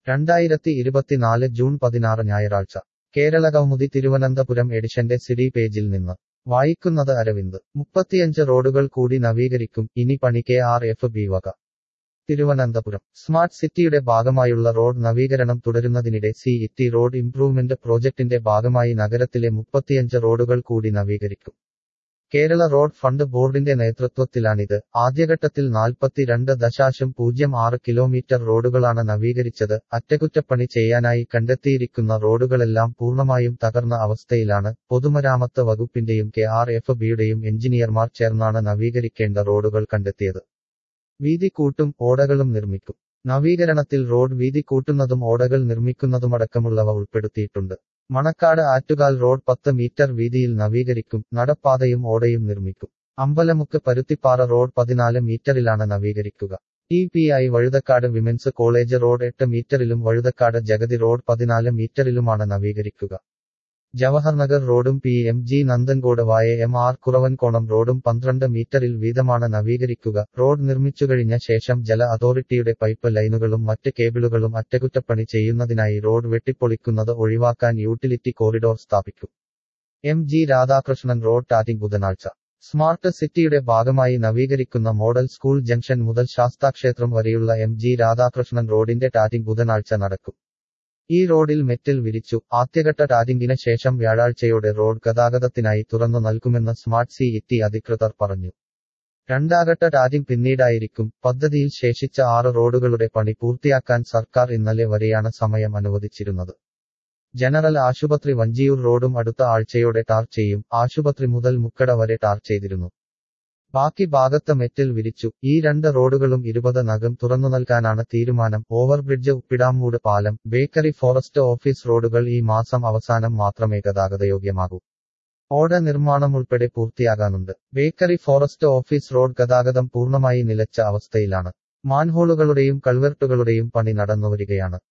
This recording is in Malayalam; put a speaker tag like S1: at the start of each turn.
S1: രണ്ടായിരത്തി ഇരുപത്തിനാല് ജൂൺ പതിനാറ് ഞായറാഴ്ച കേരളകൗമുദി തിരുവനന്തപുരം എഡിഷന്റെ സിഡി പേജിൽ നിന്ന് വായിക്കുന്നത് അരവിന്ദ് മുപ്പത്തിയഞ്ച് റോഡുകൾ കൂടി നവീകരിക്കും ഇനി പണി കെ ആർ എഫ് ബി വക തിരുവനന്തപുരം സ്മാർട്ട് സിറ്റിയുടെ ഭാഗമായുള്ള റോഡ് നവീകരണം തുടരുന്നതിനിടെ സി ഇറ്റി റോഡ് ഇംപ്രൂവ്മെന്റ് പ്രോജക്ടിന്റെ ഭാഗമായി നഗരത്തിലെ മുപ്പത്തിയഞ്ച് റോഡുകൾ കൂടി നവീകരിക്കും കേരള റോഡ് ഫണ്ട് ബോർഡിന്റെ നേതൃത്വത്തിലാണിത് ആദ്യഘട്ടത്തിൽ നാൽപ്പത്തിരണ്ട് ദശാശം പൂജ്യം ആറ് കിലോമീറ്റർ റോഡുകളാണ് നവീകരിച്ചത് അറ്റകുറ്റപ്പണി ചെയ്യാനായി കണ്ടെത്തിയിരിക്കുന്ന റോഡുകളെല്ലാം പൂർണ്ണമായും തകർന്ന അവസ്ഥയിലാണ് പൊതുമരാമത്ത് വകുപ്പിന്റെയും കെ ആർ എഫ് ബിയുടെയും എഞ്ചിനീയർമാർ ചേർന്നാണ് നവീകരിക്കേണ്ട റോഡുകൾ കണ്ടെത്തിയത് വീതി കൂട്ടും ഓടകളും നിർമ്മിക്കും നവീകരണത്തിൽ റോഡ് വീതി കൂട്ടുന്നതും ഓടകൾ നിർമ്മിക്കുന്നതുമടക്കമുള്ളവ ഉൾപ്പെടുത്തിയിട്ടുണ്ട് മണക്കാട് ആറ്റുകാൽ റോഡ് പത്ത് മീറ്റർ വീതിയിൽ നവീകരിക്കും നടപ്പാതയും ഓടയും നിർമ്മിക്കും അമ്പലമുക്ക് പരുത്തിപ്പാറ റോഡ് പതിനാല് മീറ്ററിലാണ് നവീകരിക്കുക T P I Vazhuthacaud women's college road എട്ട് മീറ്ററിലും വഴുതക്കാട് ജഗതി റോഡ് പതിനാല് മീറ്ററിലുമാണ് നവീകരിക്കുക ജവഹർനഗർ റോഡും പി എം ജി നന്ദൻകോട് വായ എം ആർ കുറവൻകോണം റോഡും പന്ത്രണ്ട് മീറ്ററിൽ വീതമാണ് നവീകരിക്കുക റോഡ് നിർമ്മിച്ചുകഴിഞ്ഞ ശേഷം ജല അതോറിറ്റിയുടെ പൈപ്പ് ലൈനുകളും മറ്റ് കേബിളുകളും അറ്റകുറ്റപ്പണി ചെയ്യുന്നതിനായി റോഡ് വെട്ടിപ്പൊളിക്കുന്നത് ഒഴിവാക്കാൻ യൂട്ടിലിറ്റി കോറിഡോർ സ്ഥാപിക്കും എം ജി രാധാകൃഷ്ണൻ റോഡ് ടാറ്റിംഗ് ബുധനാഴ്ച സ്മാർട്ട് സിറ്റിയുടെ ഭാഗമായി നവീകരിക്കുന്ന മോഡൽ സ്കൂൾ ജംഗ്ഷൻ മുതൽ ശാസ്താക്ഷേത്രം വരെയുള്ള എം ജി രാധാകൃഷ്ണൻ റോഡിന്റെ ടാറ്റിംഗ് ബുധനാഴ്ച നടക്കും ഈ റോഡിൽ മെറ്റൽ വിരിച്ചു ആദ്യഘട്ട ടാറ്റിംഗിന് ശേഷം വ്യാഴാഴ്ചയോടെ റോഡ് ഗതാഗതത്തിനായി തുറന്നു നൽകുമെന്ന് സ്മാർട്ട് സി ഇറ്റി അധികൃതർ പറഞ്ഞു രണ്ടാഘട്ട ടാറ്റിംഗ് പിന്നീടായിരിക്കും പദ്ധതിയിൽ ശേഷിച്ച ആറ് റോഡുകളുടെ പണി പൂർത്തിയാക്കാൻ സർക്കാർ ഇന്നലെ വരെയാണ് സമയം അനുവദിച്ചിരുന്നത് ജനറൽ ആശുപത്രി വഞ്ചിയൂർ റോഡും അടുത്ത ആഴ്ചയോടെ ടാർ ചെയ്യും ആശുപത്രി മുതൽ മുക്കട വരെ ടാർ ചെയ്തിരുന്നു ബാക്കി ഭാഗത്ത് മെറ്റൽ വിരിച്ചു ഈ രണ്ട് റോഡുകളും ഇരുപത് നഗം തുറന്നു നൽകാനാണ് തീരുമാനം ഓവർബ്രിഡ്ജ് ഉപ്പിടാമൂട് പാലം ബേക്കറി ഫോറസ്റ്റ് ഓഫീസ് റോഡുകൾ ഈ മാസം അവസാനം മാത്രമേ ഗതാഗതയോഗ്യമാകൂ ഓട നിർമ്മാണം ഉൾപ്പെടെ പൂർത്തിയാകാനുണ്ട് ബേക്കറി ഫോറസ്റ്റ് ഓഫീസ് റോഡ് ഗതാഗതം പൂർണ്ണമായി നിലച്ച അവസ്ഥയിലാണ് മാൻഹോളുകളുടെയും കൾവെർട്ടുകളുടെയും പണി നടന്നുവരികയാണ്